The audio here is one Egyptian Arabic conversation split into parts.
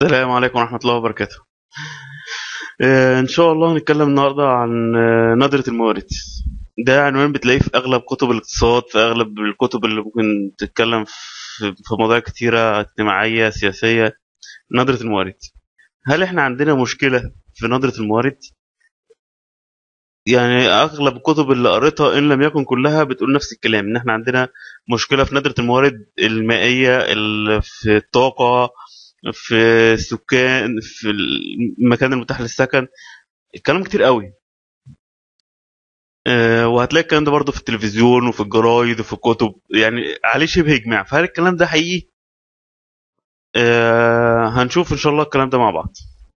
السلام عليكم ورحمة الله وبركاته آه، إن شاء الله هنتكلم النهاردة عن آه، نظرة الموارد ده عنوان بتلاقيه في أغلب كتب الاقتصاد في أغلب الكتب اللي ممكن تتكلم في في مواضيع كتيرة اجتماعية سياسية نظرة الموارد هل إحنا عندنا مشكلة في نظرة الموارد؟ يعني أغلب الكتب اللي قريتها إن لم يكن كلها بتقول نفس الكلام إن إحنا عندنا مشكلة في نظرة الموارد المائية ال- في الطاقة في السكان في المكان المتاح للسكن الكلام كتير قوي آه، وهتلاقي الكلام ده برضه في التلفزيون وفي الجرايد وفي الكتب يعني عليه شبه اجماع فهل الكلام ده حقيقي آه، هنشوف ان شاء الله الكلام ده مع بعض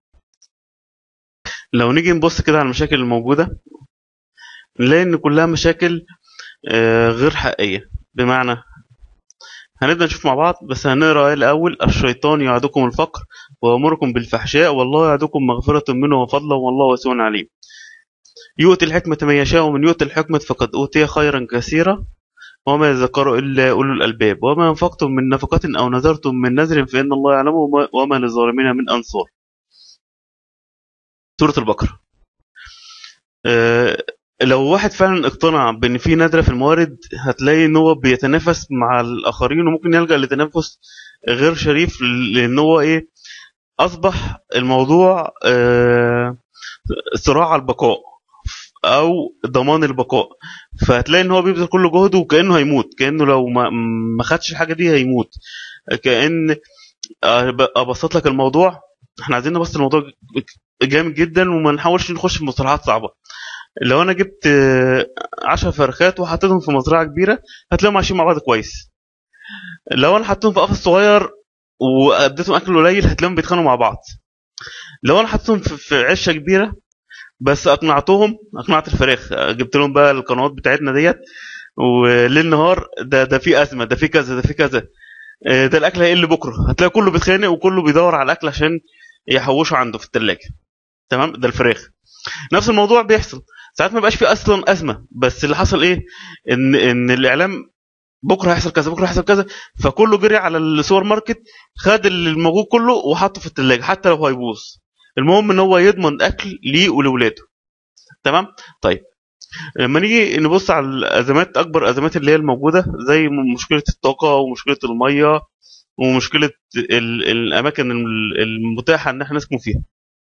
لو نيجي نبص كده على المشاكل الموجوده نلاقي ان كلها مشاكل آه، غير حقيقيه بمعنى هنبدا نشوف مع بعض بس هنقرا الاول الشيطان يعدكم الفقر ويامركم بالفحشاء والله يعدكم مغفره منه وفضلا والله واسع عليم يؤتي الحكمة من يشاء ومن يؤتي الحكمة فقد أوتي خيرا كثيرا وما يذكر إلا أولو الألباب وما أنفقتم من نفقة أو نذرتم من نذر فإن الله يعلمه وما- وما للظالمين من أنصار سورة البقرة أه لو واحد فعلا اقتنع بان في ندرة في الموارد هتلاقي ان هو بيتنافس مع الاخرين وممكن يلجأ لتنافس غير شريف لان هو ايه اصبح الموضوع أه صراع على البقاء او ضمان البقاء فهتلاقي ان هو بيبذل كل جهده وكانه هيموت كانه لو ما ما خدش الحاجه دي هيموت كان أب- ابسط لك الموضوع احنا عايزين نبسط الموضوع جامد جدا وما نحاولش نخش في مصطلحات صعبه لو انا جبت آه، 10 فرخات وحطيتهم في مزرعه كبيره هتلاقيهم عايشين مع بعض كويس لو انا حطيتهم في قفص صغير واديتهم اكل قليل هتلاقيهم بيتخانقوا مع بعض لو انا حطيتهم في في عشه كبيره بس اقنعتهم اقنعت الفراخ جبت لهم بقى القنوات بتاعتنا ديت وليل نهار ده ده في ازمه ده في كذا ده في كذا آه، ده الاكل هيقل بكره هتلاقي كله بيتخانق وكله بيدور على الاكل عشان يحوشه عنده في الثلاجه تمام ده الفراخ نفس الموضوع بيحصل ساعات ما بقاش في اصلا ازمه بس اللي حصل ايه ان ان الاعلام بكره هيحصل كذا بكره هيحصل كذا فكله جري على السوبر ماركت خد الموجود كله وحطه في الثلاجه حتى لو هيبوظ المهم ان هو يضمن اكل ليه ولولاده تمام طيب لما نيجي نبص على الازمات اكبر ازمات اللي هي الموجوده زي م- مشكله الطاقه ومشكله الميه ومشكله ال- الاماكن ال- المتاحه ان احنا نسكن فيها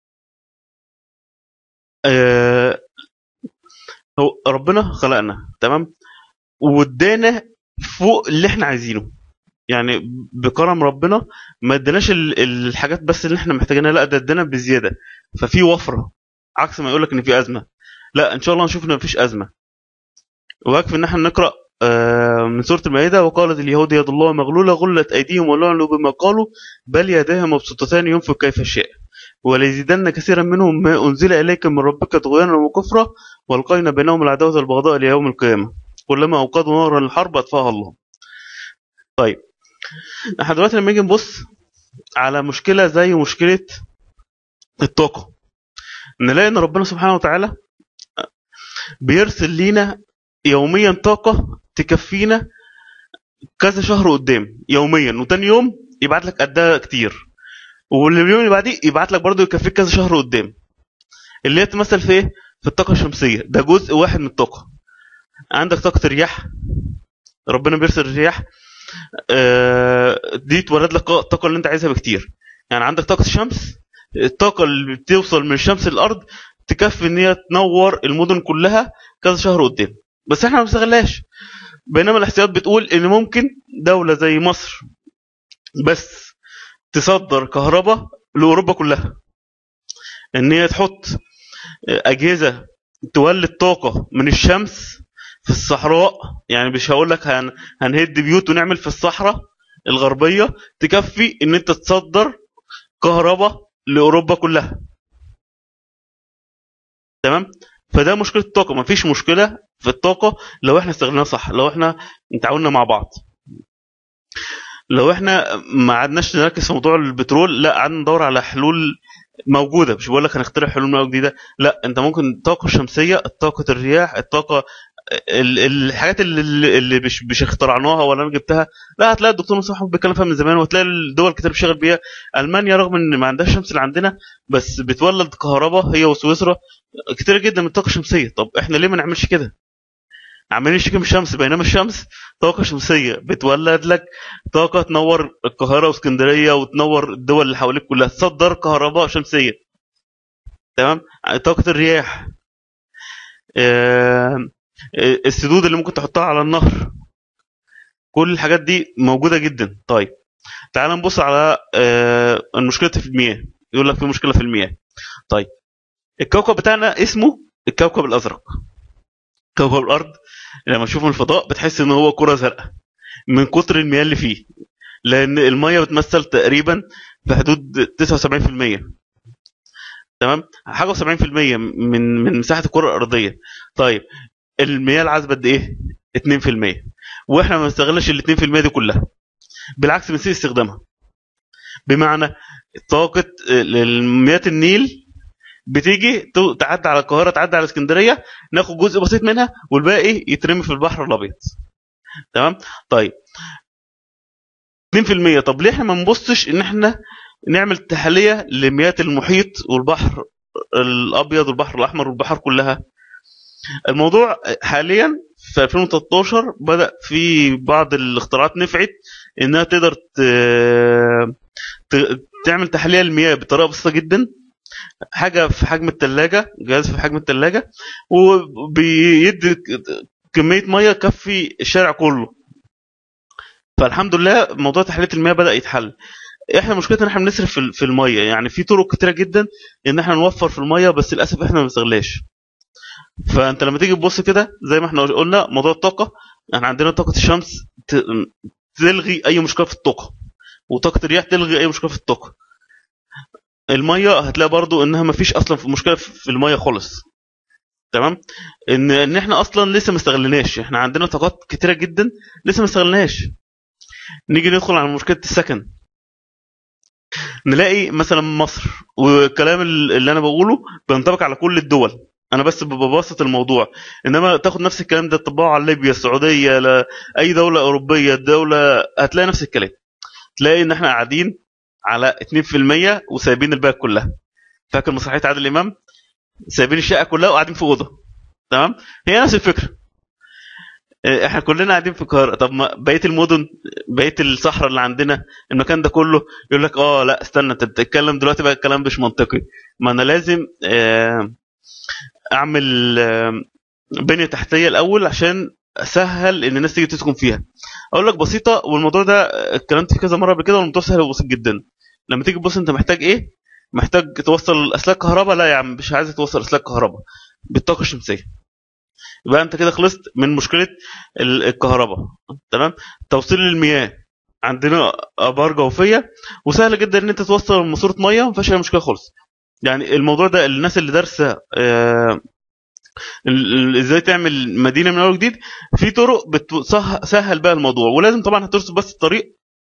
آه، هو ربنا خلقنا تمام وادانا فوق اللي احنا عايزينه يعني بكرم ربنا ما اداناش ال- الحاجات بس اللي احنا محتاجينها لا ده ادانا بزياده ففي وفره عكس ما يقولك ان في ازمه لا ان شاء الله نشوف ان مفيش ازمه ويكفي ان احنا نقرا آه، من سوره المائده وقالت اليهود يد الله مغلوله غلت ايديهم ولعنوا بما قالوا بل يداه مبسوطتان ينفق كيف شاء وليزيدن كثيرا منهم ما انزل اليك من ربك طغيانا وكفرا والقينا بينهم العداوه والبغضاء ليوم القيامه كلما اوقدوا نارا للحرب اطفاها الله طيب احنا دلوقتي لما نيجي نبص على مشكله زي مشكله الطاقه نلاقي ان ربنا سبحانه وتعالى بيرسل لينا يوميا طاقه تكفينا كذا شهر قدام يوميا وتاني يوم يبعت لك قدها كتير واليوم اللي بعديه يبعت لك برضه يكفيك كذا شهر قدام اللي هي تمثل في ايه في الطاقه الشمسيه ده جزء واحد من الطاقه عندك طاقه الرياح ربنا بيرسل الرياح آه، دي تولد لك الطاقه اللي انت عايزها بكتير يعني عندك طاقه الشمس الطاقه اللي بتوصل من الشمس للارض تكفي ان هي تنور المدن كلها كذا شهر قدام بس احنا ما بنستغلهاش بينما الاحصائيات بتقول ان ممكن دوله زي مصر بس تصدر كهرباء لاوروبا كلها ان هي تحط اجهزه تولد طاقه من الشمس في الصحراء يعني مش هقول لك هن هنهد بيوت ونعمل في الصحراء الغربيه تكفي ان انت تصدر كهرباء لاوروبا كلها تمام فده مشكله الطاقه مفيش مشكله في الطاقه لو احنا استغلناها صح لو احنا تعاوننا مع بعض لو احنا ما عدناش نركز في موضوع البترول لا قعدنا ندور على حلول موجوده مش بقول لك هنخترع حلول جديده لا انت ممكن الطاقه الشمسيه الطاقه الرياح الطاقه ال- الحاجات اللي, اللي مش مش اخترعناها ولا انا جبتها لا هتلاقي الدكتور مصطفى محمود بيتكلم فيها من زمان وهتلاقي الدول كتير بتشتغل بيها المانيا رغم ان ما عندهاش شمس اللي عندنا بس بتولد كهرباء هي وسويسرا كتير جدا من الطاقه الشمسيه طب احنا ليه ما نعملش كده عمالين نشتكي من الشمس بينما الشمس طاقه شمسيه بتولد لك طاقه تنور القاهره واسكندريه وتنور الدول اللي حواليك كلها تصدر كهرباء شمسيه تمام طاقه الرياح آه، آه، السدود اللي ممكن تحطها على النهر كل الحاجات دي موجوده جدا طيب تعال نبص على آه، المشكله في المياه يقول لك في مشكله في المياه طيب الكوكب بتاعنا اسمه الكوكب الازرق كوكب الارض لما تشوفه من الفضاء بتحس ان هو كره زرقاء من كتر المياه اللي فيه لان الميه بتمثل تقريبا في حدود 79% تمام حاجه و70% من من مساحه الكره الارضيه طيب المياه العذبه قد ايه 2% واحنا ما بنستغلش ال 2% دي كلها بالعكس بنسيء استخدامها بمعنى طاقه مياه النيل بتيجي ت- تعدي على القاهره تعدي على اسكندريه ناخد جزء بسيط منها والباقي يترمي في البحر الابيض تمام طيب 2% طب ليه احنا ما نبصش ان احنا نعمل تحليه لمياه المحيط والبحر الابيض والبحر الاحمر والبحار كلها الموضوع حاليا في 2013 بدا في بعض الاختراعات نفعت انها تقدر ت... ت... تعمل تحليه للمياه بطريقه بسيطه جدا حاجه في حجم الثلاجه جهاز في حجم الثلاجه وبيدي كميه ميه تكفي الشارع كله فالحمد لله موضوع تحليه المياه بدا يتحل احنا مشكلتنا ان احنا بنصرف في- في الميه يعني في طرق كتيره جدا ان احنا نوفر في الميه بس للاسف احنا ما بنستغلهاش فانت لما تيجي تبص كده زي ما احنا قلنا موضوع الطاقه احنا عندنا طاقه الشمس ت- تلغي اي مشكله في الطاقه وطاقه الرياح تلغي اي مشكله في الطاقه الميه هتلاقي برضو انها ما فيش اصلا في مشكله في الميه خالص تمام ان ان احنا اصلا لسه ما استغلناش احنا عندنا طاقات كتيره جدا لسه ما استغلناش نيجي ندخل على مشكله السكن نلاقي مثلا مصر والكلام اللي انا بقوله بينطبق على كل الدول انا بس ببسط الموضوع انما تاخد نفس الكلام ده تطبقه على ليبيا السعوديه لا اي دوله اوروبيه دوله هتلاقي نفس الكلام تلاقي ان احنا قاعدين على 2% وسايبين الباقي كلها فاكر مسرحيه عادل امام سايبين الشقه كلها وقاعدين في اوضه تمام هي نفس الفكره إيه، احنا كلنا قاعدين في القاهره طب ما بقيه المدن بقيه الصحراء اللي عندنا المكان ده كله يقول لك اه لا استنى انت بتتكلم دلوقتي بقى الكلام مش منطقي ما انا لازم آه، اعمل آه، بنيه تحتيه الاول عشان اسهل ان الناس تيجي تسكن فيها اقول لك بسيطه والموضوع ده اتكلمت فيه كذا مره قبل كده والموضوع سهل وبسيط جدا لما تيجي تبص انت محتاج ايه محتاج توصل اسلاك كهرباء لا يا عم مش عايز توصل اسلاك كهرباء بالطاقه الشمسيه يبقى انت كده خلصت من مشكله ال- الكهرباء تمام توصيل المياه عندنا ابار جوفيه وسهل جدا ان انت توصل ماسوره ميه ما فيهاش اي مشكله خالص يعني الموضوع ده الناس اللي دارسه آه، ال- ال- ازاي تعمل مدينه من اول وجديد في طرق بتسهل بقى الموضوع ولازم طبعا هترسم بس الطريق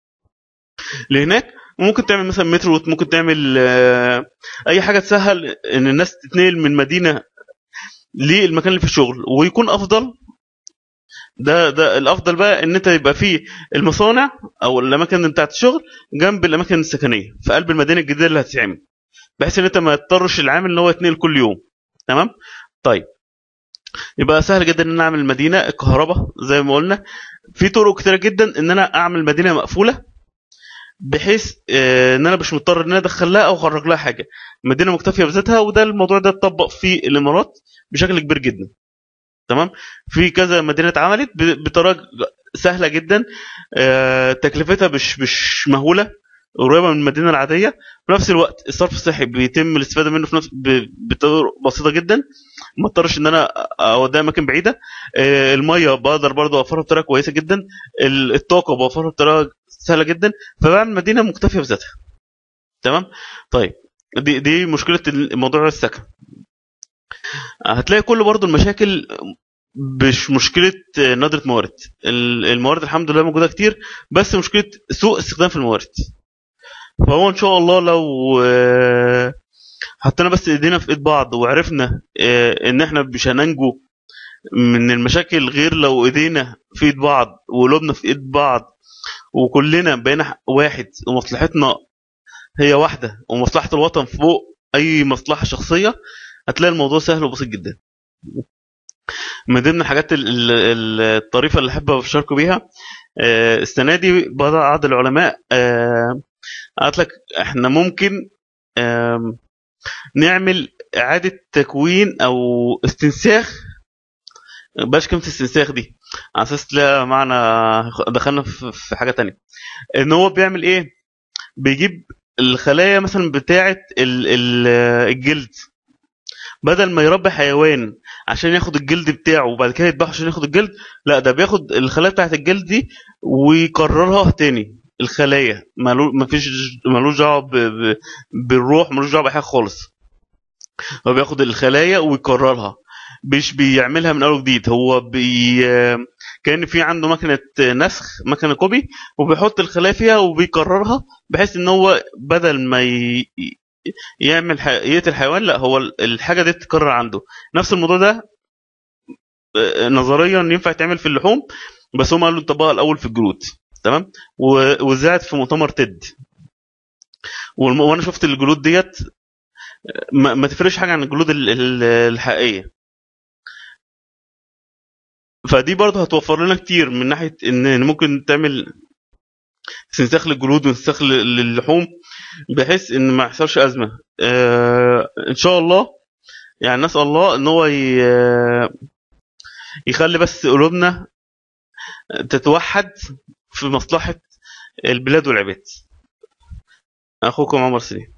لهناك وممكن تعمل مثلا مترو ممكن تعمل آه، اي حاجه تسهل ان الناس تتنقل من مدينه للمكان اللي في الشغل ويكون افضل ده ده الافضل بقى ان انت يبقى فيه المصانع او الاماكن بتاعت الشغل جنب الاماكن السكنيه في قلب المدينه الجديده اللي هتتعمل بحيث ان انت ما تضطرش العامل ان هو يتنقل كل يوم تمام طيب يبقى سهل جدا ان انا اعمل مدينه الكهرباء زي ما قلنا في طرق كتيره جدا ان انا اعمل مدينه مقفوله بحيث آه، ان انا مش مضطر ان انا ادخل لها او اخرج لها حاجه مدينه مكتفيه بذاتها وده الموضوع ده اتطبق في الامارات بشكل كبير جدا تمام في كذا مدينه اتعملت ب- بطريقه سهله جدا آه، تكلفتها مش مش مهوله قريبه من المدينه العاديه في نفس الوقت الصرف الصحي بيتم الاستفاده منه في نفس ب- بطرق بسيطه جدا ما اضطرش ان انا اوديها اماكن بعيده آه، الميه بقدر برضه اوفرها بطريقه كويسه جدا ال- الطاقه بوفرها بطريقه سهله جدا فبعمل مدينه مكتفيه بذاتها تمام طيب دي دي مشكله موضوع السكن هتلاقي كل برضه المشاكل مش مشكله ندره موارد ال- الموارد الحمد لله موجوده كتير بس مشكله سوء استخدام في الموارد فهو ان شاء الله لو آه، حطينا بس ايدينا في ايد بعض وعرفنا آه، ان احنا مش هننجو من المشاكل غير لو ايدينا في ايد بعض وقلوبنا في ايد بعض وكلنا بقينا واحد ومصلحتنا هي واحده ومصلحه الوطن فوق اي مصلحه شخصيه هتلاقي الموضوع سهل وبسيط جدا من ضمن الحاجات ال- ال- الطريفه اللي احب اشاركوا بيها آه، السنه دي بعض العلماء آه، قالت لك احنا ممكن آم، نعمل اعاده تكوين او استنساخ بلاش كلمه استنساخ دي على اساس لا معنى دخلنا في في حاجه تانية ان هو بيعمل ايه بيجيب الخلايا مثلا بتاعه ال- ال- الجلد بدل ما يربي حيوان عشان ياخد الجلد بتاعه وبعد كده يذبحه عشان ياخد الجلد لا ده بياخد الخلايا بتاعه الجلد دي ويكررها تاني الخلايا مالو مفيش ملوش دعوه ب- ب- بالروح ملوش دعوه بحاجه خالص هو بياخد الخلايا ويكررها مش بيعملها من اول وجديد هو بي كان في عنده مكنه نسخ مكنه كوبي وبيحط الخلايا فيها وبيكررها بحيث ان هو بدل ما ي... يعمل ح... يقتل حيوان لا هو الحاجه دي تتكرر عنده نفس الموضوع ده آه، نظريا ينفع يتعمل في اللحوم بس هم قالوا نطبقها الاول في الجلود تمام و- وزعت في مؤتمر تيد والم... وانا شفت الجلود ديت ما, ما تفرقش حاجه عن الجلود ال- ال- الحقيقيه فدي برضه هتوفر لنا كتير من ناحيه ان إن ممكن تعمل استنساخ للجلود واستنساخ لل- للحوم بحيث ان ما يحصلش ازمه آه ان شاء الله يعني نسال الله ان هو ي- يخلي بس قلوبنا تتوحد في مصلحه البلاد والعباد اخوكم عمر سليم